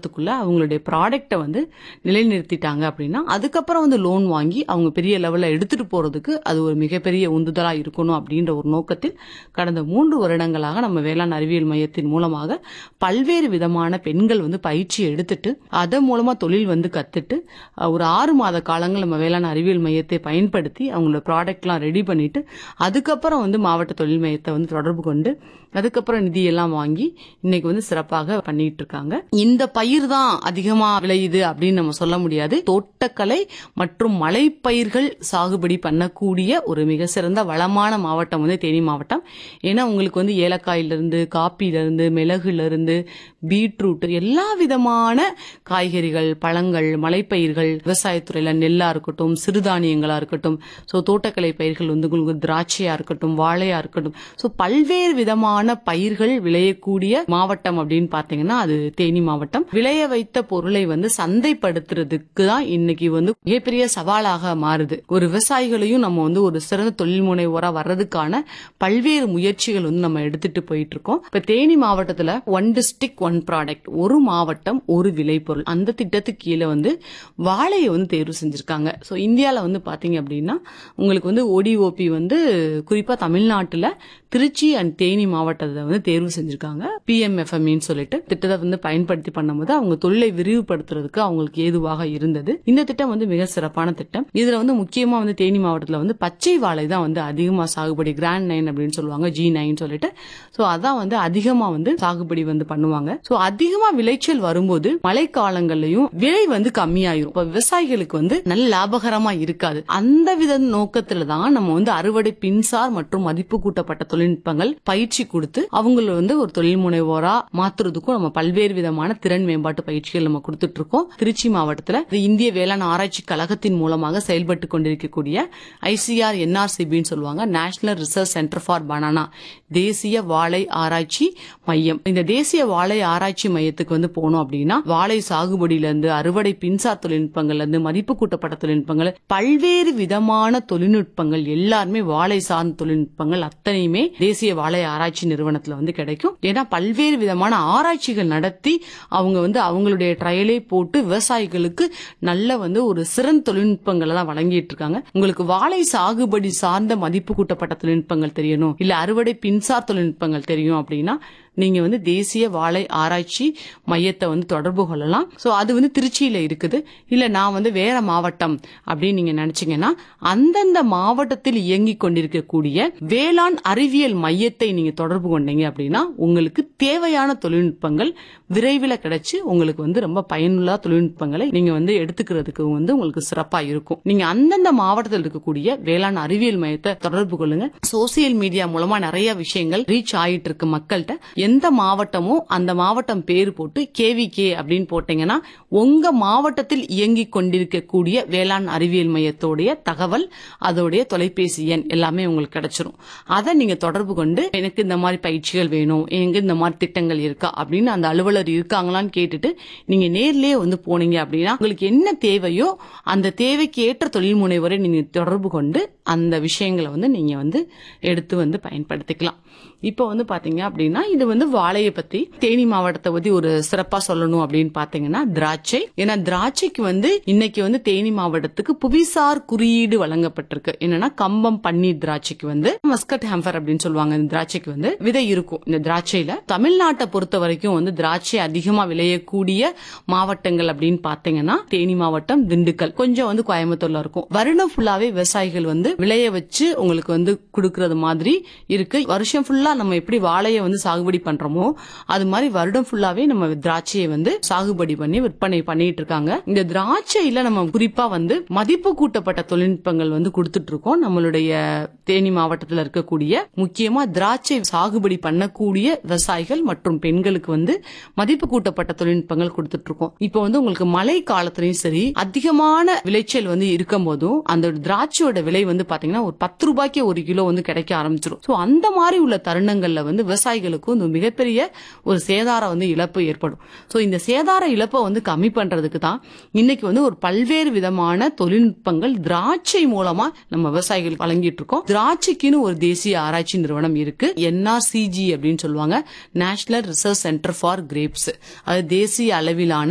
காலத்துக்குள்ள அவங்களுடைய ப்ராடக்ட்டை வந்து நிலைநிறுத்திட்டாங்க அப்படின்னா அதுக்கப்புறம் வந்து லோன் வாங்கி அவங்க பெரிய லெவல்ல எடுத்துட்டு போறதுக்கு அது ஒரு மிகப்பெரிய உந்துதலா இருக்கணும் அப்படின்ற ஒரு நோக்கத்தில் கடந்த மூன்று வருடங்களாக நம்ம வேளாண் அறிவியல் மையத்தின் மூலமாக பல்வேறு விதமான பெண்கள் வந்து பயிற்சி எடுத்துட்டு அதன் மூலமா தொழில் வந்து கத்துட்டு அஹ், ஒரு ஆறு மாத காலங்கள் நம்ம வேளாண் அறிவியல் மையத்தை பயன்படுத்தி அவங்களோட ப்ராடக்ட்லாம் ரெடி பண்ணிட்டு அதுக்கப்புறம் வந்து மாவட்ட தொழில் மையத்தை வந்து தொடர்பு கொண்டு அதுக்கப்புறம் நிதியெல்லாம் வாங்கி இன்னைக்கு வந்து சிறப்பாக பண்ணிட்டு இருக்காங்க இந்த பயிர் தான் அதிகமா விளையுது அப்படின்னு நம்ம சொல்ல முடியாது தோட்டக்கலை மற்றும் மலைப்பயிர்கள் சாகுபடி பண்ணக்கூடிய ஒரு மிக சிறந்த வளமான மாவட்டம் வந்து தேனி மாவட்டம் ஏன்னா உங்களுக்கு வந்து ஏலக்காயிலிருந்து காப்பியிலிருந்து மிளகுல பீட்ரூட் எல்லா விதமான காய்கறிகள் பழங்கள் மலைப்பயிர்கள் விவசாயத்துறையில நெல்லா இருக்கட்டும் சிறுதானியங்களா இருக்கட்டும் ஸோ தோட்டக்கலை பயிர்கள் வந்து உங்களுக்கு திராட்சையா இருக்கட்டும் வாழையா இருக்கட்டும் ஸோ பல்வேறு விதமான பயிர்கள் விளையக்கூடிய மாவட்டம் அப்படின்னு பாத்தீங்கன்னா அது தேனி மாவட்டம் விளைய வைத்த பொருளை வந்து சந்தைப்படுத்துறதுக்கு தான் இன்னைக்கு வந்து மிகப்பெரிய சவாலாக மாறுது ஒரு விவசாயிகளையும் நம்ம வந்து ஒரு சிறந்த தொழில் முனைவோரா வர்றதுக்கான பல்வேறு முயற்சிகள் வந்து நம்ம எடுத்துட்டு போயிட்டு இருக்கோம் இப்ப தேனி மாவட்டத்துல ஒன் டிஸ்ட்ரிக்ட் ஒன் ப்ராடக்ட் ஒரு மாவட்டம் ஒரு விளைபொருள் அந்த திட்டத்துக்கு கீழே வந்து வாழையை வந்து தேர்வு செஞ்சிருக்காங்க ஸோ இந்தியாவில் வந்து பாத்தீங்க அப்படின்னா உங்களுக்கு வந்து ஓடிஓபி வந்து குறிப்பா தமிழ்நாட்டுல திருச்சி அண்ட் தேனி மாவட்டத்தை வந்து தேர்வு செஞ்சிருக்காங்க பிஎம்எஃப்எம்இன்னு சொல்லிட்டு திட்டத்தை வந்து பயன்படுத்தி பண்ணும்போது அவங்க தொழிலை விரிவுபடுத்துறதுக்கு அவங்களுக்கு ஏதுவாக இருந்தது இந்த திட்டம் வந்து மிக சிறப்பான திட்டம் இதுல வந்து முக்கியமா வந்து தேனி மாவட்டத்துல வந்து பச்சை வாழை தான் வந்து அதிகமா சாகுபடி கிராண்ட் நைன் அப்படின்னு சொல்லுவாங்க ஜி நைன் சொல்லிட்டு சோ அதான் வந்து அதிகமா வந்து சாகுபடி வந்து பண்ணுவாங்க சோ அதிகமா விளைச்சல் வரும்போது மழைக்காலங்கள்லயும் விலை வந்து கம்மியாயிரும் இப்ப விவசாயிகளுக்கு வந்து நல்ல லாபகரமா இருக்காது அந்த வித நோக்கத்துல தான் நம்ம வந்து அறுவடை பின்சார் மற்றும் மதிப்பு கூட்டப்பட்ட தொழில்நுட்பங்கள் பயிற்சி கொடுத்து அவங்கள வந்து ஒரு தொழில் முனைவோரா மாத்துறதுக்கும் நம்ம பல்வேறு விதமான திறன் மேம்பாட்டு பயிற்சிகள் நம்ம கொடுத்துட்டு இருக்கோம் திருச்சி மாவட்டத்துல இது இந்திய வேளாண் ஆராய்ச்சி கழகத்தின் மூலமாக செயல்பட்டு கொண்டிருக்கக்கூடிய ஐசிஆர் என்ஆர்சிபின்னு சொல்லுவாங்க national research centre for banana தேசிய வாழை ஆராய்ச்சி மையம் இந்த தேசிய வாழை ஆராய்ச்சி மையத்துக்கு வந்து போனோம் அப்படின்னா வாழை சாகுபடியில இருந்து அறுவடை பின்சார் தொழில்நுட்பங்கள்ல இருந்து மதிப்பு கூட்டப்பட்ட தொழில்நுட்பங்கள் பல்வேறு விதமான தொழில்நுட்பங்கள் எல்லாருமே வாழை சார்ந்த தொழில்நுட்பங்கள் அத்தனையுமே தேசிய வாழை ஆராய்ச்சி நிறுவனத்துல வந்து கிடைக்கும் ஏன்னா பல்வேறு விதமான ஆராய்ச்சிகள் நடத்தி அவங்க வந்து அவங்களுடைய ட்ரையலே போட்டு விவசாயிகளுக்கு நல்ல வந்து ஒரு சிறந்த தொழில்நுட்பங்கள் எல்லாம் வழங்கிட்டு இருக்காங்க உங்களுக்கு வாழை சாகுபடி சார்ந்த மதிப்பு கூட்டப்பட்ட தொழில்நுட்பங்கள் தெரியணும் இல்ல அறுவடை பின்சார் தொழில்நுட்பங்கள் தெரியும் அப்படின்னா நீங்க வந்து தேசிய வாழை ஆராய்ச்சி மையத்தை வந்து தொடர்பு கொள்ளலாம் சோ அது வந்து திருச்சியில இருக்குது இல்ல நான் வந்து வேற மாவட்டம் அப்படின்னு நீங்க நினைச்சீங்கன்னா அந்தந்த மாவட்டத்தில் இயங்கிக் கொண்டிருக்கக்கூடிய வேளாண் அறிவியல் மையத்தை நீங்க தொடர்பு கொண்டீங்க அப்படின்னா உங்களுக்கு தேவையான தொழில்நுட்பங்கள் விரைவில் கிடைச்சு உங்களுக்கு வந்து ரொம்ப பயனுள்ள தொழில்நுட்பங்களை நீங்க வந்து எடுத்துக்கிறதுக்கு வந்து உங்களுக்கு சிறப்பா இருக்கும் நீங்க அந்தந்த மாவட்டத்தில் இருக்கக்கூடிய வேளாண் அறிவியல் மையத்தை தொடர்பு கொள்ளுங்க சோசியல் மீடியா மூலமா நிறைய விஷயங்கள் ரீச் ஆயிட்டு இருக்கு மக்கள்கிட்ட எந்த மாவட்டமோ அந்த மாவட்டம் பேர் போட்டு கேவிகே அப்படின்னு போட்டீங்கன்னா உங்க மாவட்டத்தில் இயங்கிக் கொண்டிருக்கக்கூடிய வேளாண் அறிவியல் மையத்தோடைய தகவல் அதோடைய தொலைபேசி எண் எல்லாமே உங்களுக்கு கிடைச்சிரும் அதை நீங்க தொடர்பு கொண்டு எனக்கு இந்த மாதிரி பயிற்சிகள் வேணும் எங்க இந்த மாதிரி திட்டங்கள் இருக்கா அப்படின்னு அந்த அலுவலர் இருக்காங்களான்னு கேட்டுட்டு நீங்க நேர்லயே வந்து போனீங்க அப்படின்னா உங்களுக்கு என்ன தேவையோ அந்த தேவைக்கு ஏற்ற தொழில் முனைவரை நீங்க தொடர்பு கொண்டு அந்த விஷயங்களை வந்து நீங்க வந்து எடுத்து வந்து பயன்படுத்திக்கலாம் இப்போ வந்து பாத்தீங்க அப்படின்னா இது வந்து வாழையை பத்தி தேனி மாவட்டத்தை பத்தி ஒரு சிறப்பா சொல்லணும் அப்படின்னு பாத்தீங்கன்னா திராட்சை ஏன்னா திராட்சைக்கு வந்து இன்னைக்கு வந்து தேனி மாவட்டத்துக்கு புவிசார் குறியீடு வழங்கப்பட்டிருக்கு என்னன்னா கம்பம் பன்னீர் திராட்சைக்கு வந்து மஸ்கட் ஹேம்பர் அப்படின்னு சொல்லுவாங்க இந்த திராட்சைக்கு வந்து விதை இருக்கும் இந்த திராட்சையில தமிழ்நாட்டை பொறுத்த வரைக்கும் வந்து திராட்சை அதிகமா விளையக்கூடிய மாவட்டங்கள் அப்படின்னு பாத்தீங்கன்னா தேனி மாவட்டம் திண்டுக்கல் கொஞ்சம் வந்து கோயம்புத்தூர்ல இருக்கும் வருடம் ஃபுல்லாவே விவசாயிகள் வந்து விளைய வச்சு உங்களுக்கு வந்து கொடுக்கறது மாதிரி இருக்கு வருஷம் ஃபுல்லா நம்ம எப்படி வாழையை வந்து சாகுபடி பண்றோமோ அது மாதிரி வருடம் ஃபுல்லாவே நம்ம திராட்சையை வந்து சாகுபடி பண்ணி விற்பனை பண்ணிட்டு இருக்காங்க இந்த திராட்சையில நம்ம குறிப்பா வந்து மதிப்பு கூட்டப்பட்ட தொழில்நுட்பங்கள் வந்து கொடுத்துட்டு இருக்கோம் நம்மளுடைய தேனி மாவட்டத்தில் இருக்கக்கூடிய முக்கியமா திராட்சை சாகுபடி பண்ணக்கூடிய விவசாயிகள் மற்றும் பெண்களுக்கு வந்து மதிப்பு கூட்டப்பட்ட தொழில்நுட்பங்கள் கொடுத்துட்டு இருக்கோம் இப்போ வந்து உங்களுக்கு மழை காலத்திலயும் சரி அதிகமான விளைச்சல் வந்து இருக்கும் போதும் அந்த திராட்சையோட விலை வந்து பாத்தீங்கன்னா ஒரு பத்து ரூபாய்க்கு ஒரு கிலோ வந்து கிடைக்க ஆரம்பிச்சிடும் சோ அந்த மாதிரி உள்ள தருணங்கள்ல வந்து விவசாயிகளுக்கு வந்து மிகப்பெரிய ஒரு சேதார வந்து இழப்பு ஏற்படும் சோ இந்த சேதார இழப்பை வந்து கம்மி பண்றதுக்கு தான் இன்னைக்கு வந்து ஒரு பல்வேறு விதமான தொழில்நுட்பங்கள் திராட்சை மூலமா நம்ம விவசாயிகளுக்கு வழங்கிட்டு இருக்கோம் திராட்சைக்குன்னு ஒரு தேசிய ஆராய்ச்சி நிறுவனம் இருக்கு என்ஆர்சிஜி அப்படின்னு சொல்லுவாங்க national research centre for grapes அது தேசிய அளவிலான